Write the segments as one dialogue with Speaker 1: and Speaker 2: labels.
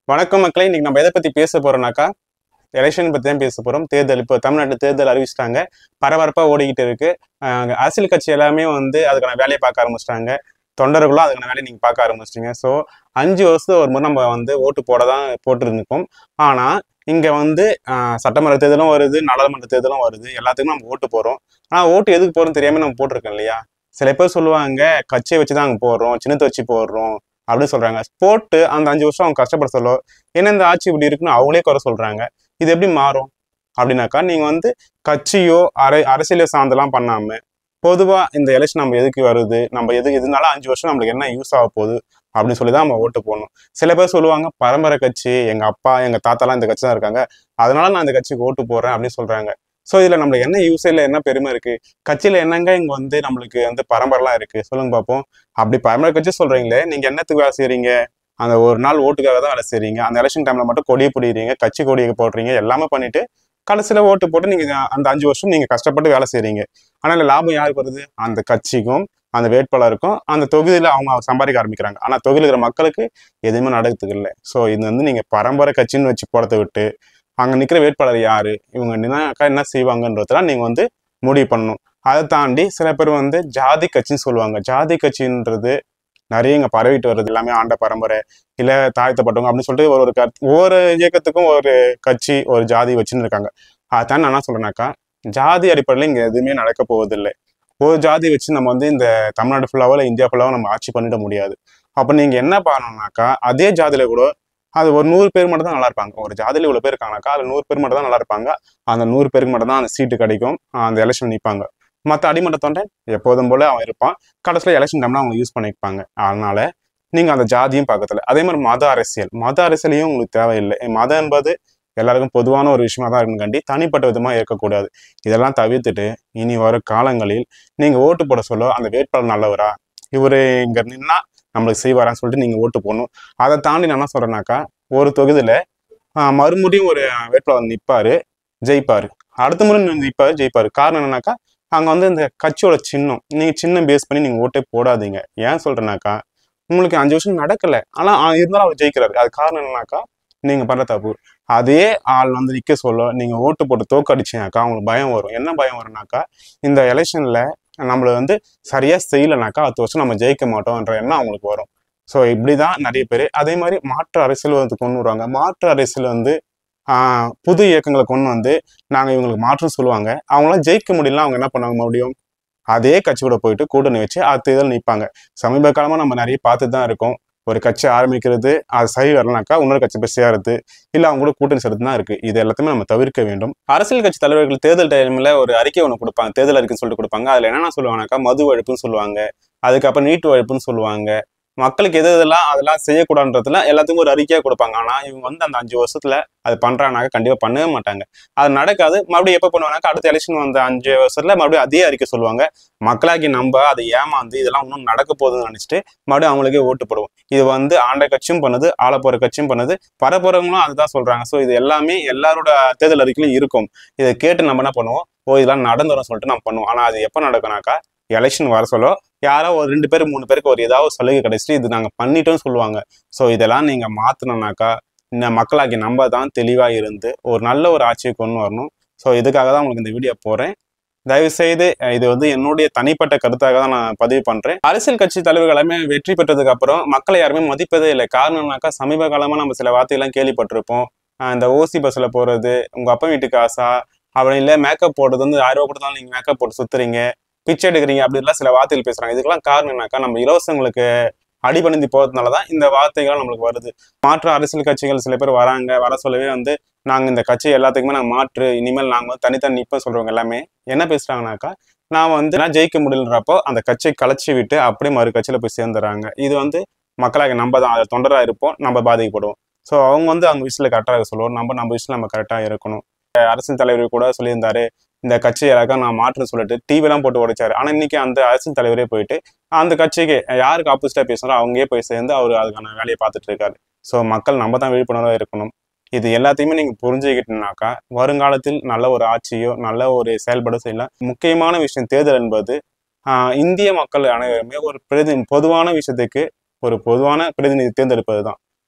Speaker 1: வணக்கம் மக்களே இன்னைக்கு நம்ம எதை பத்தி பேச போறோம்னாக்கா எலெக்ஷன் பத்தி தான் பேச போறோம் தேர்தல் இப்போ தமிழ்நாட்டு தேர்தல் அறிவிச்சிட்டாங்க பரபரப்பா ஓடிக்கிட்டு இருக்கு அஹ் அரசியல் கட்சி எல்லாமே வந்து அதுக்கான வேலையை பார்க்க ஆரம்பிச்சிட்டாங்க தொண்டர்களும் அதுக்கான வேலையை நீங்க பார்க்க ஆரம்பிச்சிட்டீங்க ஸோ அஞ்சு வருஷத்துக்கு ஒரு முறை நம்ம வந்து ஓட்டு போட தான் போட்டு இருந்துக்கோம் ஆனா இங்க வந்து அஹ், சட்டமன்ற தேர்தலும் வருது நாடாளுமன்ற தேர்தலும் வருது எல்லாத்துக்கும் நம்ம ஓட்டு போறோம் ஆனா ஓட்டு எதுக்கு போறோம் தெரியாம நம்ம போட்டிருக்கோம் இல்லையா சில பேர் சொல்லுவாங்க கட்சியை வச்சு தான் அங்கே போடுறோம் சின்னத்தை வச்சு போடுறோம் அப்படின்னு சொல்றாங்க போட்டு அந்த அஞ்சு வருஷம் அவங்க கஷ்டப்பட சொல்ல என்ன இந்த ஆட்சி இப்படி இருக்குன்னு அவங்களே குறை சொல்றாங்க இது எப்படி மாறும் அப்படின்னாக்கா நீங்க வந்து கட்சியோ அரை அரசியலோ சார்ந்தெல்லாம் பண்ணாம பொதுவா இந்த எலெக்ஷன் நம்ம எதுக்கு வருது நம்ம எது இதனால அஞ்சு வருஷம் நம்மளுக்கு என்ன யூஸ் ஆக போகுது அப்படின்னு சொல்லி தான் நம்ம ஓட்டு போடணும் சில பேர் சொல்லுவாங்க பரம்பரை கட்சி எங்க அப்பா எங்க தாத்தாலாம் இந்த கட்சி தான் இருக்காங்க அதனால நான் இந்த கட்சிக்கு ஓட்டு போடுறேன் அப்படின்னு சொல்றாங்க ஸோ இதுல நம்மளுக்கு என்ன யூஸ் இல்லை என்ன பெருமை இருக்கு கட்சியில என்னங்க இங்க வந்து நம்மளுக்கு வந்து பரம்பரைலாம் இருக்கு சொல்லுங்க பார்ப்போம் அப்படி பரம்பரை கட்சி சொல்றீங்களே நீங்க என்னத்துக்கு வேலை செய்றீங்க அந்த ஒரு நாள் ஓட்டுக்காக தான் வேலை செய்றீங்க அந்த எலெக்ஷன் டைம்ல மட்டும் கொடியை பிடிக்கிறீங்க கட்சி கொடியை போடுறீங்க எல்லாமே பண்ணிட்டு கடைசியில ஓட்டு போட்டு நீங்க அந்த அஞ்சு வருஷம் நீங்க கஷ்டப்பட்டு வேலை செய்றீங்க ஆனா இதுல லாபம் யாருக்கு வருது அந்த கட்சிக்கும் அந்த வேட்பாளருக்கும் அந்த தொகுதியில அவங்க சம்பாதிக்க ஆரம்பிக்கிறாங்க ஆனா தொகுதியில் இருக்கிற மக்களுக்கு எதுவுமே நடக்கிறதுக்கு இல்லை ஸோ இது வந்து நீங்க பரம்பரை கட்சின்னு வச்சு போறதை விட்டு அங்க நிக்கிற வேட்பாளர் யாரு இவங்க நின்னாக்கா என்ன செய்வாங்கன்றதெல்லாம் நீங்க வந்து முடிவு பண்ணணும் அதை தாண்டி சில பேர் வந்து ஜாதி கட்சின்னு சொல்லுவாங்க ஜாதி கட்சின்றது நிறைய இங்க பரவிட்டு வருது எல்லாமே ஆண்ட பரம்பரை இல்ல தாழ்த்தப்பட்டவங்க அப்படின்னு சொல்லிட்டு ஒரு ஒரு கருத்து ஒவ்வொரு இயக்கத்துக்கும் ஒரு கட்சி ஒரு ஜாதி வச்சுன்னு இருக்காங்க அதான் நான் என்ன சொல்றேன்னாக்கா ஜாதி அடிப்படையில் இங்க எதுவுமே நடக்க போவதில்லை ஒரு ஜாதி வச்சு நம்ம வந்து இந்த தமிழ்நாடு ஃபுல்லாவோ இல்லை இந்தியா ஃபுல்லாவோ நம்ம ஆட்சி பண்ணிட முடியாது அப்போ நீங்க என்ன பண்ணணும்னாக்கா அதே ஜாதியில கூட அது ஒரு நூறு பேர் மட்டும் தான் நல்லா இருப்பாங்க ஒரு ஜாதியில இவ்வளவு பேர் இருக்காங்கனாக்கா அதுல நூறு பேர் மட்டும் தான் நல்லா இருப்பாங்க அந்த நூறு பேருக்கு மட்டும் தான் அந்த சீட்டு கிடைக்கும் ஆஹ் அந்த எலெக்ஷன் நிற்பாங்க மற்ற அடிமட்ட தொண்டன் எப்போதும் போல அவன் இருப்பான் கடைசியில் எலெக்ஷன் டைம்ல அவங்க யூஸ் பண்ணிப்பாங்க அதனால நீங்க அந்த ஜாதியும் பார்க்கறதில்ல அதே மாதிரி மத அரசியல் மத அரசியலையும் உங்களுக்கு தேவையில்லை மதம் என்பது எல்லாருக்கும் பொதுவான ஒரு விஷயமா தான் இருக்குங்காண்டி தனிப்பட்ட விதமா இருக்கக்கூடாது இதெல்லாம் தவிர்த்துட்டு இனி வரும் காலங்களில் நீங்க ஓட்டு போட சொல்ல அந்த வேட்பாளர் நல்லவரா இவரு இங்க நின்னா நம்மளுக்கு செய்வாரான்னு சொல்லிட்டு நீங்க ஓட்டு போடணும் அதை தாண்டி நான் என்ன சொல்றேன்னாக்கா ஒரு தொகுதியில ஆஹ், மறுபடியும் ஒரு வேட்பாளர் நிப்பாரு ஜெயிப்பாரு அடுத்த முறை நிற்பாரு ஜெயிப்பாரு காரணம் என்னன்னாக்கா அங்க வந்து இந்த கட்சியோட சின்னம் நீங்க சின்னம் பேஸ் பண்ணி நீங்க ஓட்டே போடாதீங்க ஏன் சொல்றேன்னாக்கா உங்களுக்கு அஞ்சு வருஷம் நடக்கல ஆனா ஆ- இருந்தாலும் அவர் ஜெயிக்கிறாரு அது காரணம் என்னன்னாக்கா நீங்க பண்ற தப்பு அதே ஆள் வந்து நிக்க சொல்ல நீங்க ஓட்டு போட்டு தோக்கடிச்சீங்கனாக்கா அவங்களுக்கு பயம் வரும் என்ன பயம் வரும்னாக்கா இந்த எலெக்ஷன்ல நம்மள வந்து சரியா செய்யலைனாக்கா அடுத்த வருஷம் நம்ம ஜெயிக்க மாட்டோம்ன்ற எண்ணம் அவங்களுக்கு வரும் ஸோ இப்படிதான் நிறைய பேர் அதே மாதிரி மாற்று அரசியல் வந்து கொண்டு வருவாங்க மாற்று அரசியல் வந்து ஆஹ், புது இயக்கங்களை கொண்டு வந்து நாங்க இவங்களுக்கு மாற்றம் சொல்லுவாங்க அவங்களாம் ஜெயிக்க முடியல அவங்க என்ன பண்ணாங்க மறுபடியும் அதே கட்சி கூட போயிட்டு கூட்டணி வச்சு அடுத்த இதில் நிற்பாங்க சமீப காலமா நம்ம நிறைய பார்த்து தான் இருக்கோம் ஒரு கட்சி ஆரம்பிக்கிறது அது சரி வரலனாக்கா இன்னொரு கட்சி போய் சேருது இல்லை அவங்க கூட கூட்டணி சேர்த்து தான் இருக்கு இது எல்லாத்தையுமே நம்ம தவிர்க்க வேண்டும் அரசியல் கட்சி தலைவர்கள் தேர்தல் டைம்ல ஒரு அறிக்கை ஒன்று கொடுப்பாங்க தேர்தல் அறிக்கைன்னு சொல்லிட்டு கொடுப்பாங்க அதுல என்னென்ன சொல்லுவாங்கனாக்கா மது ஒழிப்புன்னு சொல்லுவாங்க அதுக்கப்புறம் நீட்டு ஒழிப்புன்னு சொல்லுவாங்க மக்களுக்கு எது எதெல்லாம் அதெல்லாம் செய்யக்கூடாதுன்றதுல எல்லாத்துக்கும் ஒரு அறிக்கையா கொடுப்பாங்க ஆனா இவங்க வந்து அந்த அஞ்சு வருஷத்துல அது பண்றாங்கனாக்க கண்டிப்பா பண்ணவே மாட்டாங்க அது நடக்காது மறுபடியும் எப்போ பண்ணுவாங்கனாக்கா அடுத்த எலெக்ஷன் வந்த அஞ்சு வருஷத்துல மறுபடியும் அதே அறிக்கை சொல்லுவாங்க மக்களாக்கி நம்ப அதை ஏமாந்து இதெல்லாம் இன்னும் நடக்க போகுதுன்னு நினைச்சிட்டு மறுபடியும் அவங்களுக்கே ஓட்டு போடுவோம் இது வந்து ஆண்ட கட்சியும் பண்ணுது ஆள போற கட்சியும் பண்ணுது பரப்புறவங்களும் அதுதான் சொல்றாங்க ஸோ இது எல்லாமே எல்லாரோட தேர்தல் அறிக்கையிலும் இருக்கும் இதை கேட்டு நம்ம என்ன பண்ணுவோம் ஓ இதெல்லாம் நடந்துரும் சொல்லிட்டு நம்ம பண்ணுவோம் ஆனா அது எப்போ நடக்கும்னாக்கா எலெக்ஷன் வர சொல்ல யாரோ ஒரு ரெண்டு பேர் மூணு பேருக்கு ஒரு ஏதாவது சலுகை கிடைச்சிட்டு இது நாங்க பண்ணிட்டோம்னு சொல்லுவாங்க ஸோ இதெல்லாம் நீங்க மாத்தணும்னாக்கா இந்த மக்களாகி நம்ம தான் தெளிவா இருந்து ஒரு நல்ல ஒரு ஆட்சியை கொண்டு வரணும் ஸோ இதுக்காக தான் உங்களுக்கு இந்த வீடியோ போறேன் தயவு செய்து அஹ், இது வந்து என்னுடைய தனிப்பட்ட கருத்தாக தான் நான் பதிவு பண்றேன் அரசியல் கட்சி தலைவர்கள் எல்லாமே வெற்றி பெற்றதுக்கு அப்புறம் மக்களை யாருமே மதிப்பதே இல்லை காரணம்னாக்கா சமீப காலமா நம்ம சில வார்த்தையெல்லாம் கேள்விப்பட்டிருப்போம் அஹ், இந்த ஓசி பஸ்ல போறது உங்க அப்பா வீட்டுக்கு ஆசா அப்படி இல்லை மேக்கப் போடுறது வந்து ஆயிரம் ரூபாய் கொடுத்தாலும் நீங்க மேக்கப் போட்டு சுத்துறீங்க பிச்சை எடுக்கிறீங்க அப்படிலாம் சில வார்த்தைகள் பேசுறாங்க இதுக்கெல்லாம் காரணம் என்னக்கா நம்ம இலவசங்களுக்கு அடிபணிந்து போறதுனால தான் இந்த வார்த்தைகள் நம்மளுக்கு வருது மாற்று அரசியல் கட்சிகள் சில பேர் வராங்க வர சொல்லவே வந்து நாங்க இந்த கட்சி எல்லாத்துக்குமே நாங்க மாற்று இனிமேல் நாங்க வந்து தனித்தனி நிப்போம் சொல்றவங்க எல்லாமே என்ன பேசுறாங்கனாக்கா நான் வந்து நான் ஜெயிக்க முடியலன்றப்போ அந்த கட்சியை கலைச்சி விட்டு அப்படியே மறு கட்சியில போய் சேர்ந்துறாங்க இது வந்து மக்களாக நம்ம தான் அதை தொண்டரா இருப்போம் நம்ம பாதிக்கப்படுவோம் ஸோ அவங்க வந்து அவங்க விஷயத்துல கரெக்டாக இருக்க சொல்லுவோம் நம்ம நம்ம விஷயத்துல நம்ம கரெக்டாக இருக்கணும் அரசியல் தலைவர் கூட சொல்லியிருந்தாரு இந்த கட்சி எல்லாருக்கும் நான் மாற்று சொல்லிட்டு டிவிலாம் போட்டு உடைச்சாரு ஆனா இன்னைக்கு அந்த அரசியல் தலைவரே போயிட்டு அந்த கட்சிக்கு யாருக்கு ஆப்போசிட்டா பேசுறோம் அவங்களே போய் சேர்ந்து அவர் அதுக்கான வேலையை பார்த்துட்டு இருக்காரு ஸோ மக்கள் நம்ம தான் விழிப்புணர்வாக இருக்கணும் இது எல்லாத்தையுமே நீங்க புரிஞ்சுக்கிட்டீங்கனாக்கா வருங்காலத்தில் நல்ல ஒரு ஆட்சியோ நல்ல ஒரு செயல்பட செய்யலாம் முக்கியமான விஷயம் தேர்தல் என்பது ஆஹ் இந்திய மக்கள் அனைவருமே ஒரு பிரதி பொதுவான விஷயத்துக்கு ஒரு பொதுவான பிரதிநிதி தேர்ந்தெடுப்பது தான்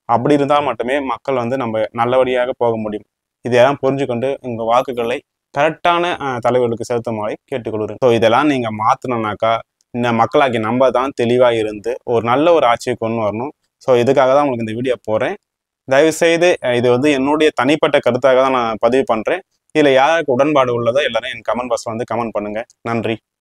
Speaker 1: அப்படி இருந்தால் மட்டுமே மக்கள் வந்து நம்ம நல்லபடியாக போக முடியும் இதையெல்லாம் புரிஞ்சுக்கொண்டு உங்கள் வாக்குகளை கரெக்டான அஹ், தலைவர்களுக்கு செலுத்துமாறு கேட்டுக்கொள்கிறேன் ஸோ இதெல்லாம் நீங்கள் மாற்றணும்னாக்கா இந்த மக்களாகி நம்ம தான் தெளிவாக இருந்து ஒரு நல்ல ஒரு ஆட்சியை கொண்டு வரணும் ஸோ இதுக்காக தான் உங்களுக்கு இந்த வீடியோ போடுறேன் தயவுசெய்து அஹ், இது வந்து என்னுடைய தனிப்பட்ட கருத்தாக தான் நான் பதிவு பண்ணுறேன் இதில் யாருக்கு உடன்பாடு உள்ளதோ எல்லாரும் என் கமெண்ட் பாக்ஸில் வந்து கமெண்ட் பண்ணுங்கள் நன்றி